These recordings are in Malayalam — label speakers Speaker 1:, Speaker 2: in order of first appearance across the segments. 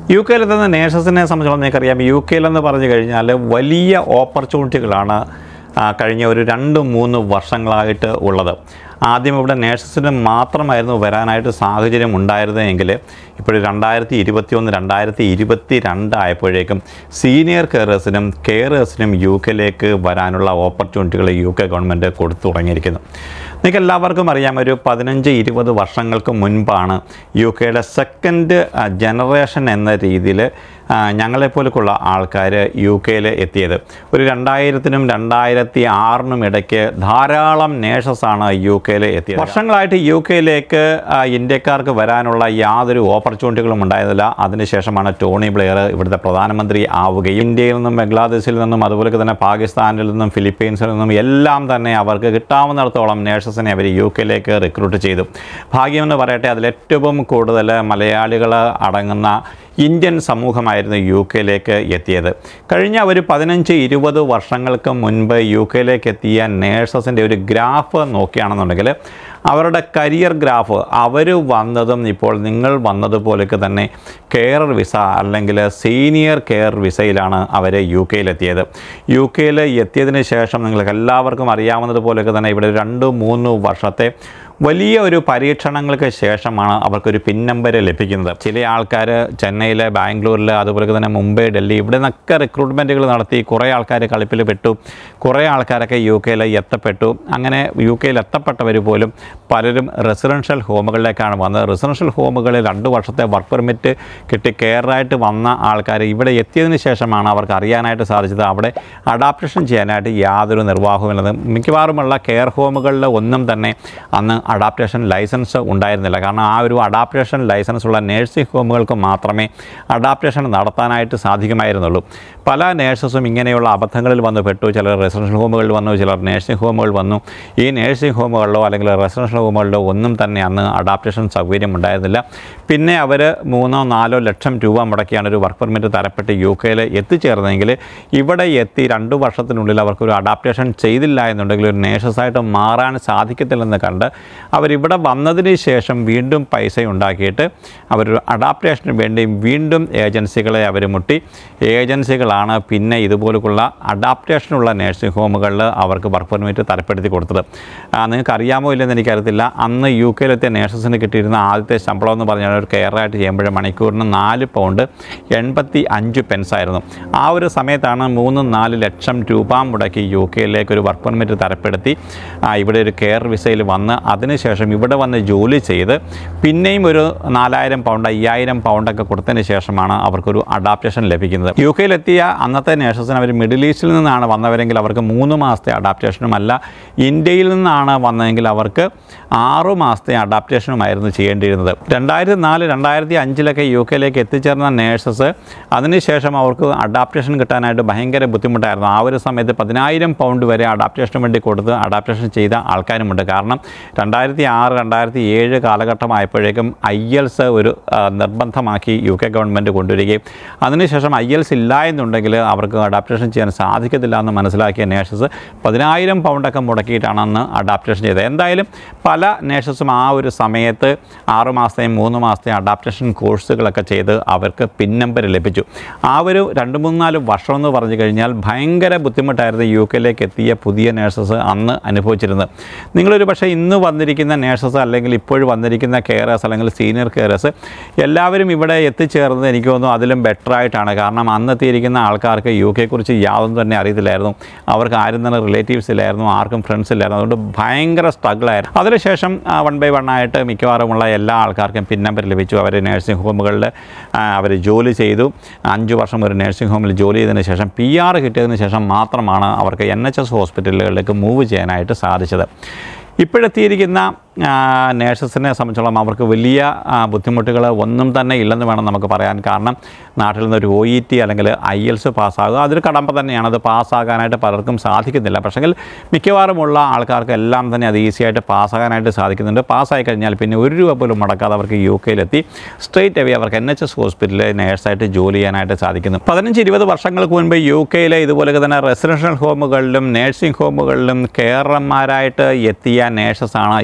Speaker 1: യു കെയിലെത്തുന്ന നേഴ്സസിനെ സംബന്ധിച്ചോളം നിങ്ങൾക്കറിയാം യു കെയിലെന്ന് പറഞ്ഞു കഴിഞ്ഞാൽ വലിയ ഓപ്പർച്യൂണിറ്റികളാണ് ആ, കഴിഞ്ഞ ഒരു രണ്ട് മൂന്ന് വർഷങ്ങളായിട്ട് ഉള്ളത് ആദ്യം ഇവിടെ നേഴ്സസിന് മാത്രമായിരുന്നു വരാനായിട്ട് സാഹചര്യം ഉണ്ടായിരുന്നതെങ്കിൽ ഇപ്പോൾ രണ്ടായിരത്തി ഇരുപത്തി ഒന്ന് രണ്ടായിരത്തി ഇരുപത്തി രണ്ടായപ്പോഴേക്കും സീനിയർ കെയറേഴ്സിനും കെയറേഴ്സിനും യു കെയിലേക്ക് വരാനുള്ള ഓപ്പർച്യൂണിറ്റികൾ യു കെ ഗവൺമെൻറ് കൊടുത്തു തുടങ്ങിയിരിക്കുന്നു നിങ്ങൾക്ക് എല്ലാവർക്കും അറിയാം ഒരു പതിനഞ്ച് ഇരുപത് വർഷങ്ങൾക്ക് മുൻപാണ് യു കെയുടെ സെക്കൻഡ് ജനറേഷൻ എന്ന രീതിയിൽ ഞങ്ങളെപ്പോലുള്ള ആൾക്കാർ യു കെയിൽ എത്തിയത് ഒരു രണ്ടായിരത്തിനും രണ്ടായിരത്തി ആറിനും ഇടയ്ക്ക് ധാരാളം നേഴ്സസാണ് യു കെയിൽ എത്തിയത് വർഷങ്ങളായിട്ട് യു കെയിലേക്ക് ഇന്ത്യക്കാർക്ക് വരാനുള്ള യാതൊരു ഓപ്പർച്യൂണിറ്റികളും ഉണ്ടായിരുന്നില്ല അതിനുശേഷമാണ് ടോണി ബ്ലെയർ ഇവിടുത്തെ പ്രധാനമന്ത്രി ആവുകയും ഇന്ത്യയിൽ നിന്നും ബംഗ്ലാദേശിൽ നിന്നും അതുപോലെ തന്നെ പാകിസ്ഥാനിൽ നിന്നും ഫിലിപ്പീൻസിൽ നിന്നും എല്ലാം തന്നെ അവർക്ക് കിട്ടാവുന്നിടത്തോളം നേഴ്സസിനെ അവർ യു കെയിലേക്ക് റിക്രൂട്ട് ചെയ്തു ഭാഗ്യമെന്ന് പറയട്ടെ അതിൽ ഏറ്റവും കൂടുതൽ മലയാളികൾ അടങ്ങുന്ന ഇന്ത്യൻ സമൂഹമായിരുന്നു യു കെയിലേക്ക് എത്തിയത് കഴിഞ്ഞ ഒരു പതിനഞ്ച് ഇരുപത് വർഷങ്ങൾക്ക് മുൻപ് യു കെയിലേക്ക് എത്തിയ നേഴ്സസിൻ്റെ ഒരു ഗ്രാഫ് നോക്കുകയാണെന്നുണ്ടെങ്കിൽ അവരുടെ കരിയർ ഗ്രാഫ് അവർ വന്നതും ഇപ്പോൾ നിങ്ങൾ വന്നതുപോലെയൊക്കെ തന്നെ കെയർ വിസ അല്ലെങ്കിൽ സീനിയർ കെയർ വിസയിലാണ് അവർ യു കെയിലെത്തിയത് യു കെയിൽ എത്തിയതിന് ശേഷം നിങ്ങൾക്ക് എല്ലാവർക്കും അറിയാവുന്നതുപോലെയൊക്കെ തന്നെ ഇവിടെ രണ്ട് മൂന്ന് വർഷത്തെ വലിയ ഒരു പരീക്ഷണങ്ങൾക്ക് ശേഷമാണ് അവർക്കൊരു പിൻ നമ്പർ ലഭിക്കുന്നത് ചില ആൾക്കാർ ചെന്നൈയിൽ ബാംഗ്ലൂരിൽ അതുപോലെ തന്നെ മുംബൈ ഡൽഹി ഇവിടെ നിന്നൊക്കെ റിക്രൂട്ട്മെൻറ്റുകൾ നടത്തി കുറേ ആൾക്കാർ കളിപ്പിൽ പെട്ടു കുറേ ആൾക്കാരൊക്കെ യു കെയിൽ എത്തപ്പെട്ടു അങ്ങനെ യു കെയിൽ എത്തപ്പെട്ടവർ പോലും പലരും റെസിഡൻഷ്യൽ ഹോമുകളിലേക്കാണ് വന്നത് റെസിഡൻഷ്യൽ ഹോമുകളിൽ രണ്ട് വർഷത്തെ വർക്ക് പെർമിറ്റ് കിട്ടി കെയറായിട്ട് വന്ന ആൾക്കാർ ഇവിടെ എത്തിയതിന് ശേഷമാണ് അവർക്ക് അറിയാനായിട്ട് സാധിച്ചത് അവിടെ അഡാപ്റ്റേഷൻ ചെയ്യാനായിട്ട് യാതൊരു നിർവാഹവുമില്ലെന്ന് മിക്കവാറുമുള്ള കെയർ ഹോമുകളിൽ ഒന്നും തന്നെ അന്ന് അഡാപ്റ്റേഷൻ ലൈസൻസ് ഉണ്ടായിരുന്നില്ല കാരണം ആ ഒരു അഡാപ്റ്റേഷൻ ലൈസൻസ് ഉള്ള നേഴ്സിംഗ് ഹോമുകൾക്ക് മാത്രമേ അഡാപ്റ്റേഷൻ നടത്താനായിട്ട് സാധിക്കുമായിരുന്നുള്ളൂ പല നേഴ്സസും ഇങ്ങനെയുള്ള അബദ്ധങ്ങളിൽ വന്ന് പെട്ടു ചിലർ റെസിഡൻഷ്യൽ ഹോമുകളിൽ വന്നു ചിലർ നേഴ്സിംഗ് ഹോമുകളിൽ വന്നു ഈ നേഴ്സിംഗ് ഹോമുകളിലോ അല്ലെങ്കിൽ റെസിഡൻഷ്യൽ ഹോമുകളിലോ ഒന്നും തന്നെ അന്ന് അഡാപ്റ്റേഷൻ സൗകര്യം ഉണ്ടായിരുന്നില്ല പിന്നെ അവർ മൂന്നോ നാലോ ലക്ഷം രൂപ മുടക്കിയാണ് ഒരു വർക്ക് പെർമിറ്റ് തരപ്പെട്ട് യു കെയിൽ എത്തിച്ചേർന്നെങ്കിൽ ഇവിടെ എത്തി രണ്ട് വർഷത്തിനുള്ളിൽ അവർക്കൊരു അഡാപ്റ്റേഷൻ ചെയ്തില്ല എന്നുണ്ടെങ്കിൽ ഒരു നേഴ്സസായിട്ട് മാറാൻ സാധിക്കത്തില്ലെന്ന് കണ്ട് അവരിവിടെ വന്നതിന് ശേഷം വീണ്ടും പൈസ ഉണ്ടാക്കിയിട്ട് അവരൊരു അഡാപ്റ്റേഷന് വേണ്ടി വീണ്ടും ഏജൻസികളെ അവർ മുട്ടി ഏജൻസികളാണ് പിന്നെ ഇതുപോലുള്ള അഡാപ്റ്റേഷനുള്ള നേഴ്സിംഗ് ഹോമുകളിൽ അവർക്ക് വർക്ക് പെർമിറ്റ് തരപ്പെടുത്തി കൊടുത്തത് ആ, നിങ്ങൾക്ക് അറിയാമോ ഇല്ലെന്ന് എനിക്കറിയത്തില്ല അന്ന് യു കെയിലെത്തിയ നേഴ്സസിന് കിട്ടിയിരുന്ന ആദ്യത്തെ ശമ്പളം എന്ന് പറഞ്ഞാൽ ഒരു കെയറായിട്ട് ചെയ്യുമ്പോൾ മണിക്കൂറിന് നാല് പൗണ്ട് എൺപത്തി അഞ്ച് പെൻസ് ആയിരുന്നു ആ ഒരു സമയത്താണ് മൂന്ന് നാല് ലക്ഷം രൂപ മുടക്കി യു കെയിലേക്ക് ഒരു വർക്ക് പെർമിറ്റ് തരപ്പെടുത്തി ആ, ഇവിടെ ഒരു കെയർ വിസയിൽ വന്ന് അതിനുശേഷം ഇവിടെ വന്ന് ജോലി ചെയ്ത് പിന്നെയും ഒരു നാലായിരം പൗണ്ട് അയ്യായിരം പൗണ്ടൊക്കെ കൊടുത്തതിന് ശേഷമാണ് അവർക്കൊരു അഡാപ്റ്റേഷൻ ലഭിക്കുന്നത് യു കെയിലെത്തിയ അന്നത്തെ നേഴ്സസിന് അവർ മിഡിൽ ഈസ്റ്റിൽ നിന്നാണ് വന്നവരെങ്കിൽ അവർക്ക് മൂന്ന് മാസത്തെ അഡാപ്റ്റേഷനും അല്ല ഇന്ത്യയിൽ നിന്നാണ് വന്നതെങ്കിൽ അവർക്ക് ആറു മാസത്തെ അഡാപ്റ്റേഷനുമായിരുന്നു ചെയ്യേണ്ടിയിരുന്നത് രണ്ടായിരത്തി നാല് രണ്ടായിരത്തി അഞ്ചിലൊക്കെ യു കെയിലേക്ക് എത്തിച്ചേർന്ന നേഴ്സസ് അതിനുശേഷം അവർക്ക് അഡാപ്റ്റേഷൻ കിട്ടാനായിട്ട് ഭയങ്കര ബുദ്ധിമുട്ടായിരുന്നു ആ ഒരു സമയത്ത് പതിനായിരം പൗണ്ട് വരെ അഡാപ്റ്റേഷന് വേണ്ടി കൊടുത്ത് അഡാപ്റ്റേഷൻ ചെയ്ത ആൾക്കാരുമുണ്ട് കാരണം രണ്ടായിരത്തി ആറ് രണ്ടായിരത്തി ഏഴ് കാലഘട്ടമായപ്പോഴേക്കും ഐ എൽസ് ഒരു ആ, നിർബന്ധമാക്കി യു കെ ഗവൺമെൻറ് കൊണ്ടുവരികയും അതിനുശേഷം ഐ എൽസ് ഇല്ല എന്നുണ്ടെങ്കിൽ അവർക്ക് അഡാപ്റ്റേഷൻ ചെയ്യാൻ സാധിക്കത്തില്ല എന്ന് മനസ്സിലാക്കിയ നേഴ്സസ് പതിനായിരം പൗണ്ടൊക്കെ മുടക്കിയിട്ടാണ് അന്ന് അഡാപ്റ്റേഷൻ ചെയ്തത് എന്തായാലും പല നേഴ്സസും ആ ഒരു സമയത്ത് ആറ് മാസത്തെയും മൂന്ന് മാസത്തെയും അഡാപ്റ്റേഷൻ കോഴ്സുകളൊക്കെ ചെയ്ത് അവർക്ക് പിൻ നമ്പർ ലഭിച്ചു ആ ഒരു രണ്ട് മൂന്ന് നാല് വർഷം എന്ന് പറഞ്ഞു കഴിഞ്ഞാൽ ഭയങ്കര ബുദ്ധിമുട്ടായിരുന്നു യു കെയിലേക്ക് എത്തിയ പുതിയ നേഴ്സസ് അന്ന് അനുഭവിച്ചിരുന്നത് നിങ്ങളൊരു പക്ഷേ ഇന്ന് വന്നിരിക്കുന്ന നേഴ്സസ് അല്ലെങ്കിൽ ഇപ്പോൾ വന്നിരിക്കുന്ന കെയറേഴ്സ് അല്ലെങ്കിൽ സീനിയർ കെയറേഴ്സ് എല്ലാവരും ഇവിടെ എത്തിച്ചേർന്നത് എനിക്ക് തോന്നുന്നു അതിലും ബെറ്റർ ആയിട്ടാണ് കാരണം അന്ന് എത്തിയിരിക്കുന്ന ആൾക്കാർക്ക് യു കെയെക്കുറിച്ച് യാതൊന്നും തന്നെ അറിയത്തില്ലായിരുന്നു അവർക്ക് ആരും തന്നെ റിലേറ്റീവ്സ് ഇല്ലായിരുന്നു ആർക്കും ഫ്രണ്ട്സ് ഇല്ലായിരുന്നു അതുകൊണ്ട് ഭയങ്കര സ്ട്രഗിളായിരുന്നു അതിനുശേഷം വൺ ബൈ വൺ ആയിട്ട് മിക്കവാറുമുള്ള എല്ലാ ആൾക്കാർക്കും പിൻ നമ്പർ ലഭിച്ചു അവർ നഴ്സിംഗ് ഹോമുകളിൽ അവർ ജോലി ചെയ്തു അഞ്ച് വർഷം ഒരു നഴ്സിംഗ് ഹോമിൽ ജോലി ചെയ്തതിന് ശേഷം പി ആർ കിട്ടിയതിന് ശേഷം മാത്രമാണ് അവർക്ക് എൻ എച്ച് എസ് ഹോസ്പിറ്റലുകളിലേക്ക് മൂവ് ചെയ്യാനായിട്ട് സാധിച്ചത് ഇപ്പോഴെത്തിയിരിക്കുന്ന നേഴ്സസിനെ സംബന്ധിച്ചോളം അവർക്ക് വലിയ ബുദ്ധിമുട്ടുകൾ ഒന്നും തന്നെ ഇല്ലെന്ന് വേണം നമുക്ക് പറയാൻ കാരണം നാട്ടിൽ നിന്ന് ഒരു ഒ ഇ ടി അല്ലെങ്കിൽ ഐ എൽസ് പാസ്സാകുക അതൊരു കടമ്പ തന്നെയാണ് അത് പാസ്സാകാനായിട്ട് പലർക്കും സാധിക്കുന്നില്ല പക്ഷെങ്കിൽ മിക്കവാറുമുള്ള ആൾക്കാർക്ക് എല്ലാം തന്നെ അത് ഈസിയായിട്ട് പാസ്സാകാനായിട്ട് സാധിക്കുന്നുണ്ട് പാസ്സായി കഴിഞ്ഞാൽ പിന്നെ ഒരു രൂപ പോലും മുടക്കാതെ അവർക്ക് യു കെയിലെത്തി സ്ട്രേറ്റ് അവേ അവർക്ക് എൻ എച്ച് എസ് ഹോസ്പിറ്റലിൽ നേഴ്സായിട്ട് ജോലി ചെയ്യാനായിട്ട് സാധിക്കുന്നു പതിനഞ്ച് ഇരുപത് വർഷങ്ങൾക്ക് മുൻപ് യു കെയിലെ ഇതുപോലെ തന്നെ റെസിഡൻഷ്യൽ ഹോമുകളിലും നേഴ്സിംഗ് ഹോമുകളിലും കെയർമാരായിട്ട് എത്തിയ നേഴ്സസാണ് ഇപ്പോഴും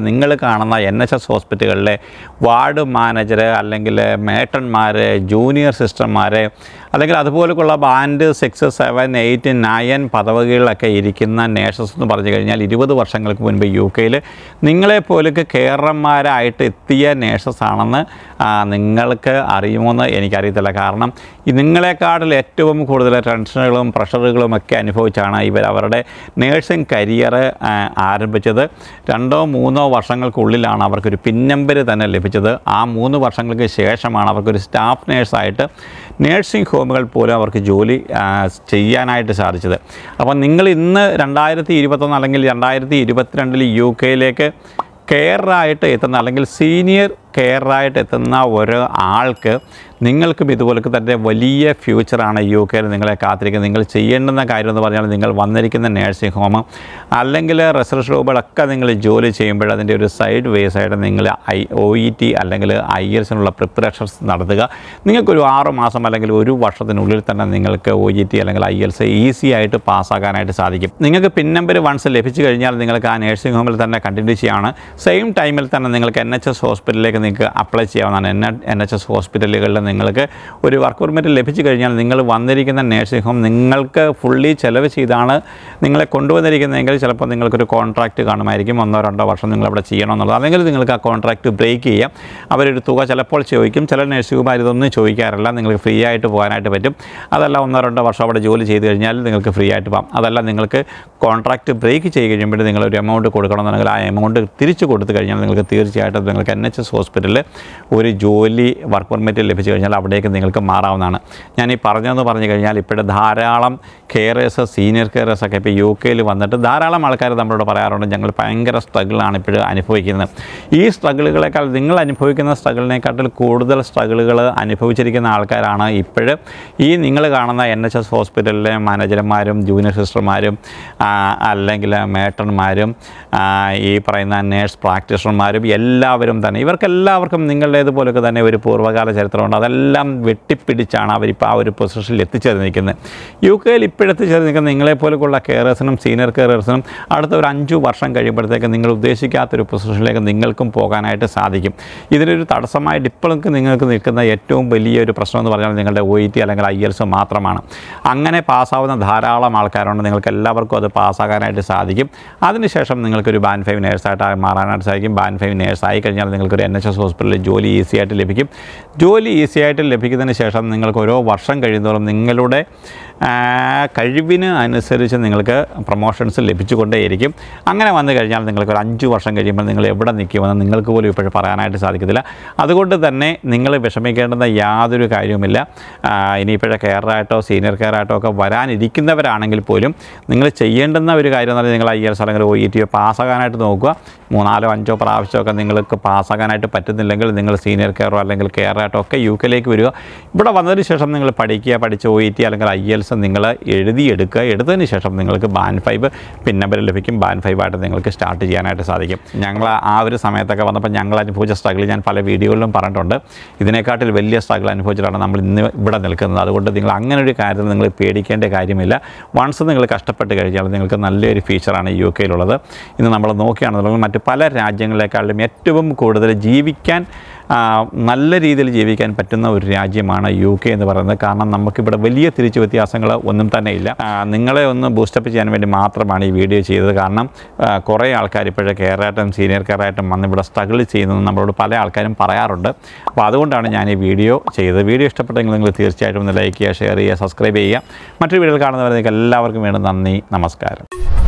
Speaker 1: നിങ്ങൾ കാണുന്ന എൻ എച്ച് എസ് ഹോസ്പിറ്റലുകളിലെ വാർഡ് മാനേജർ അല്ലെങ്കിൽ മേട്ടന്മാർ ജൂനിയർ സിസ്റ്റർമാർ അല്ലെങ്കിൽ അതുപോലെയുള്ള band six seven eight nine പദവികളിലൊക്കെ ഇരിക്കുന്ന നേഴ്സസ് എന്ന് പറഞ്ഞു കഴിഞ്ഞാൽ ഇരുപത് വർഷങ്ങൾക്ക് മുൻപ് യു കെയിൽ നിങ്ങളെപ്പോലൊക്കെ കെയറന്മാരായിട്ട് എത്തിയ നേഴ്സസ് ആണെന്ന് ആ, നിങ്ങൾക്ക് അറിയുമോയെന്ന് എനിക്കറിയത്തില്ല കാരണം ഈ നിങ്ങളെക്കാട്ടിൽ ഏറ്റവും കൂടുതൽ ടെൻഷനുകളും പ്രഷറുകളും ഒക്കെ അനുഭവിച്ചാണ് ഇവർ അവരുടെ നേഴ്സിംഗ് കരിയർ ആരംഭിച്ചത് രണ്ടോ മൂന്നോ വർഷങ്ങൾക്കുള്ളിലാണ് അവർക്കൊരു പിൻ നമ്പർ തന്നെ ലഭിച്ചത് ആ മൂന്ന് വർഷങ്ങൾക്ക് ശേഷമാണ് അവർക്കൊരു സ്റ്റാഫ് നേഴ്സായിട്ട് നേഴ്സിംഗ് ഹോമുകൾ പോലും അവർക്ക് ജോലി ആ, ചെയ്യാനായിട്ട് സാധിച്ചത് അപ്പോൾ നിങ്ങൾ ഇന്ന് രണ്ടായിരത്തി ഇരുപത്തൊന്ന് അല്ലെങ്കിൽ രണ്ടായിരത്തി ഇരുപത്തിരണ്ടിൽ യു കെയിലേക്ക് കെയറായിട്ട് എത്തുന്ന അല്ലെങ്കിൽ സീനിയർ കെയറായിട്ട് എത്തുന്ന ഒരു ആൾക്ക് നിങ്ങൾക്കും ഇതുപോലൊക്കെ തന്നെ വലിയ ഫ്യൂച്ചറാണ് യു കെയിൽ നിങ്ങളെ കാത്തിരിക്കുന്നത് നിങ്ങൾ ചെയ്യേണ്ടുന്ന കാര്യം എന്ന് പറഞ്ഞാൽ നിങ്ങൾ വന്നിരിക്കുന്ന നേഴ്സിംഗ് ഹോം അല്ലെങ്കിൽ റിസർച്ച് റൂമുകളൊക്കെ നിങ്ങൾ ജോലി ചെയ്യുമ്പോൾ അതിൻ്റെ ഒരു സൈഡ് വേസ് ആയിട്ട് നിങ്ങൾ ഐ ഒ ഇ ടി അല്ലെങ്കിൽ ഐ എൽസിനുള്ള പ്രിപ്പറേഷൻസ് നടത്തുക നിങ്ങൾക്കൊരു ആറ് മാസം അല്ലെങ്കിൽ ഒരു വർഷത്തിനുള്ളിൽ തന്നെ നിങ്ങൾക്ക് ഒ ഇ ടി അല്ലെങ്കിൽ ഐ എൽസ് ഈസി ആയിട്ട് പാസ്സാക്കാനായിട്ട് സാധിക്കും നിങ്ങൾക്ക് പിൻ നമ്പർ വൺസ് ലഭിച്ചു കഴിഞ്ഞാൽ നിങ്ങൾക്ക് ആ നേഴ്സിംഗ് ഹോമിൽ തന്നെ കണ്ടിന്യൂ ചെയ്യാണ് സെയിം ടൈമിൽ തന്നെ നിങ്ങൾക്ക് എൻ എച്ച് എസ് ഹോസ്പിറ്റലിലേക്ക് നിങ്ങൾക്ക് അപ്ലൈ ചെയ്യാവുന്നതാണ് എൻ എൻ എച്ച് എസ് ഹോസ്പിറ്റലുകളിൽ നിങ്ങൾക്ക് ഒരു വർക്ക് പെർമിറ്റ് ലഭിച്ചു കഴിഞ്ഞാൽ നിങ്ങൾ വന്നിരിക്കുന്ന നേഴ്സിംഗ് ഹോം നിങ്ങൾക്ക് ഫുള്ളി ചെലവ് ചെയ്താണ് നിങ്ങളെ കൊണ്ടുവന്നിരിക്കുന്നതെങ്കിൽ ചിലപ്പോൾ നിങ്ങൾക്കൊരു കോൺട്രാക്റ്റ് കാണുമായിരിക്കും ഒന്നോ രണ്ടോ വർഷം നിങ്ങൾ അവിടെ ചെയ്യണമെന്നുള്ളത് അല്ലെങ്കിൽ നിങ്ങൾക്ക് ആ കോൺട്രാക്റ്റ് ബ്രേക്ക് ചെയ്യാം അവരൊരു തുക ചിലപ്പോൾ ചോദിക്കും ചില നഴ്സുമാർ ഇതൊന്നും ചോദിക്കാറില്ല നിങ്ങൾക്ക് ഫ്രീ ആയിട്ട് പോകാനായിട്ട് പറ്റും അതല്ല ഒന്നോ രണ്ടോ വർഷം അവിടെ ജോലി ചെയ്ത് കഴിഞ്ഞാൽ നിങ്ങൾക്ക് ഫ്രീ ആയിട്ട് പോകാം അതല്ല നിങ്ങൾക്ക് കോൺട്രാക്റ്റ് ബ്രേക്ക് ചെയ്ത് കഴിയുമ്പോൾ നിങ്ങൾ ഒരു എമൗണ്ട് കൊടുക്കണമെന്നുണ്ടെങ്കിൽ ആ എമൗണ്ട് തിരിച്ചു കൊടുത്തു കഴിഞ്ഞാൽ നിങ്ങൾക്ക് തീർച്ചയായിട്ടും നിങ്ങൾക്ക് എൻ എച്ച് എസ് ഹോസ്പിറ്റലിൽ ഒരു ജോലി വർക്ക് പെർമിറ്റ് ലഭിച്ചു കഴിഞ്ഞാൽ അവിടേക്ക് നിങ്ങൾക്ക് മാറാവുന്നതാണ് ഞാൻ ഈ പറഞ്ഞതെന്ന് പറഞ്ഞു കഴിഞ്ഞാൽ ഇപ്പോഴത്തെ ധാരാളം കെയറേഴ്സ് സീനിയർ കെയറേഴ്സ് ഒക്കെ ഇപ്പോൾ യു കെയിൽ വന്നിട്ട് ധാരാളം ആൾക്കാർ നമ്മളോട് പറയാറുണ്ട് ഞങ്ങൾ ഭയങ്കര സ്ട്രഗിളാണ് ഇപ്പോഴും അനുഭവിക്കുന്നത് ഈ സ്ട്രഗിളുകളെക്കാൾ നിങ്ങൾ അനുഭവിക്കുന്ന സ്ട്രഗിളിനെക്കാട്ടിൽ കൂടുതൽ സ്ട്രഗിളുകൾ അനുഭവിച്ചിരിക്കുന്ന ആൾക്കാരാണ് ഇപ്പോഴും ഈ നിങ്ങൾ കാണുന്ന എൻ എച്ച് എസ് ഹോസ്പിറ്റലിലെ മാനേജർമാരും ജൂനിയർ സിസ്റ്റർമാരും ആ, അല്ലെങ്കിൽ മേട്ടന്മാരും ആ, ഈ പറയുന്ന നേഴ്സ് പ്രാക്ടീഷണർമാരും എല്ലാവരും തന്നെ ഇവർക്കെല്ലാവർക്കും നിങ്ങളുടേതുപോലൊക്കെ തന്നെ ഒരു പൂർവ്വകാല ചരിത്രമുണ്ട് അതെല്ലാം വെട്ടിപ്പിടിച്ചാണ് അവരിപ്പോൾ ആ ഒരു പൊസിഷനിൽ എത്തിച്ചേർന്ന് നിൽക്കുന്നത് യു കെയിൽ ഇപ്പോഴെത്തിച്ചേർന്ന് നിൽക്കുന്ന നിങ്ങളെപ്പോലുള്ള കെയറേഴ്സിനും സീനിയർ കെയറേഴ്സിനും അടുത്ത ഒരു അഞ്ചു വർഷം കഴിയുമ്പോഴത്തേക്ക് നിങ്ങൾ ഉദ്ദേശിക്കാത്തൊരു പൊസിഷനിലേക്ക് നിങ്ങൾക്കും പോകാനായിട്ട് സാധിക്കും ഇതിനൊരു തടസ്സമായിട്ട് ഇപ്പോഴൊക്കെ നിങ്ങൾക്ക് നിൽക്കുന്ന ഏറ്റവും വലിയൊരു പ്രശ്നം എന്ന് പറഞ്ഞാൽ നിങ്ങളുടെ ഒ ഇ ടി അല്ലെങ്കിൽ ഐ എൽസ് മാത്രമാണ് അങ്ങനെ പാസ്സാവുന്ന ധാരാളം ആൾക്കാരുണ്ട് നിങ്ങൾക്ക് എല്ലാവർക്കും അത് പാസ്സാകാനായിട്ട് സാധിക്കും അതിനുശേഷം നിങ്ങൾക്കൊരു ബാൻ ഫൈവ് നേഴ്സായിട്ട് മാറാനായിട്ട് സാധിക്കും ബാൻ ഫൈവ് നേഴ്സ് ആയി കഴിഞ്ഞാൽ നിങ്ങൾക്കൊരു എൻ എച്ച് എസ് ഹോസ്പിറ്റലിൽ ജോലി ഈസി ആയിട്ട് ലഭിക്കും ജോലി ഈസി ആയിട്ട് ലഭിക്കുന്നതിന് ശേഷം നിങ്ങൾക്ക് ഓരോ വർഷം കഴിയുന്നതോറും നിങ്ങളുടെ ആ, കഴിവിന് അനുസരിച്ച് നിങ്ങൾക്ക് പ്രൊമോഷൻസ് ലഭിച്ചുകൊണ്ടേയിരിക്കും അങ്ങനെ വന്നു കഴിഞ്ഞാൽ നിങ്ങൾക്ക് ഒരു അഞ്ച് വർഷം കഴിയുമ്പോൾ നിങ്ങൾ എവിടെ നിൽക്കുമെന്ന് നിങ്ങൾക്ക് പോലും ഇപ്പോഴും പറയാനായിട്ട് സാധിക്കത്തില്ല അതുകൊണ്ട് തന്നെ നിങ്ങൾ വിഷമിക്കേണ്ടുന്ന യാതൊരു കാര്യവുമില്ല ആ, ഇനിയിപ്പോഴേ കെയറായിട്ടോ സീനിയർ കെയറായിട്ടോ ഒക്കെ വരാനിരിക്കുന്നവരാണെങ്കിൽ പോലും നിങ്ങൾ ചെയ്യേണ്ടുന്ന ഒരു കാര്യം എന്ന് പറഞ്ഞാൽ നിങ്ങൾ ഐ എൽസ് അല്ലെങ്കിൽ ഒ ഇ ടി പാസ്സാകാനായിട്ട് നോക്കുക മൂന്നാലോ അഞ്ചോ പ്രാവശ്യമൊക്കെ നിങ്ങൾക്ക് പാസ്സാകാനായിട്ട് പറ്റുന്നില്ലെങ്കിൽ നിങ്ങൾ സീനിയർ കെയറോ അല്ലെങ്കിൽ കെയറായിട്ടോ ഒക്കെ യു കെയിലേക്ക് വരിക ഇവിടെ വന്നതിന് ശേഷം നിങ്ങൾ പഠിക്കുക പഠിച്ച് ഒ ഇ ടി അല്ലെങ്കിൽ ഐ എൽസ് നിങ്ങൾ എഴുതിയെടുക്കുക എടുത്തതിന് ശേഷം നിങ്ങൾക്ക് ബാൻ ഫൈവ് പിൻ നമ്പർ ലഭിക്കും ബാൻ ഫൈവ് ആയിട്ട് നിങ്ങൾക്ക് സ്റ്റാർട്ട് ചെയ്യാനായിട്ട് സാധിക്കും ഞങ്ങൾ ആ ഒരു സമയത്തൊക്കെ വന്നപ്പോൾ ഞങ്ങൾ അനുഭവിച്ച സ്ട്രഗിൾ ഞാൻ പല വീഡിയോകളിലും പറഞ്ഞിട്ടുണ്ട് ഇതിനെക്കാട്ടിൽ വലിയ സ്ട്രഗിൾ അനുഭവിച്ചിട്ടാണ് നമ്മൾ ഇന്ന് ഇവിടെ നിൽക്കുന്നത് അതുകൊണ്ട് നിങ്ങൾ അങ്ങനെ ഒരു കാര്യത്തിൽ നിങ്ങൾ പേടിക്കേണ്ട കാര്യമില്ല വൺസ് നിങ്ങൾ കഷ്ടപ്പെട്ട് കഴിഞ്ഞാൽ നിങ്ങൾക്ക് നല്ലൊരു ഫീച്ചറാണ് യു കെയിലുള്ളത് ഇന്ന് നമ്മൾ നോക്കുകയാണെന്നുണ്ടെങ്കിൽ മറ്റ് പല രാജ്യങ്ങളെക്കാളും ഏറ്റവും കൂടുതൽ ജീവിക്കാൻ ആ, നല്ല രീതിയിൽ ജീവിക്കാൻ പറ്റുന്ന ഒരു രാജ്യമാണ് യു കെ എന്ന് പറയുന്നത് കാരണം നമുക്കിവിടെ വലിയ തിരിച്ചു വ്യത്യാസങ്ങൾ ഒന്നും തന്നെ ഇല്ല ആ, നിങ്ങളെ ഒന്ന് ബൂസ്റ്റപ്പ് ചെയ്യാൻ വേണ്ടി മാത്രമാണ് ഈ വീഡിയോ ചെയ്തത് കാരണം ആ, കുറേ ആൾക്കാർ ഇപ്പോഴേ കെയറായിട്ടും സീനിയർ കെയറായിട്ടും വന്ന് ഇവിടെ സ്ട്രഗിൾ ചെയ്യുന്നത് നമ്മളോട് പല ആൾക്കാരും പറയാറുണ്ട് അപ്പോൾ അതുകൊണ്ടാണ് ഞാൻ ഈ വീഡിയോ ചെയ്തത് വീഡിയോ ഇഷ്ടപ്പെട്ടെങ്കിൽ നിങ്ങൾ തീർച്ചയായിട്ടും ഒന്ന് ലൈക്ക് ചെയ്യുക ഷെയർ ചെയ്യുക സബ്സ്ക്രൈബ് ചെയ്യുക മറ്റൊരു വീഡിയോയിൽ കാണുന്നവരെ നിങ്ങൾക്ക് എല്ലാവർക്കും വേണ്ടി നന്ദി നമസ്കാരം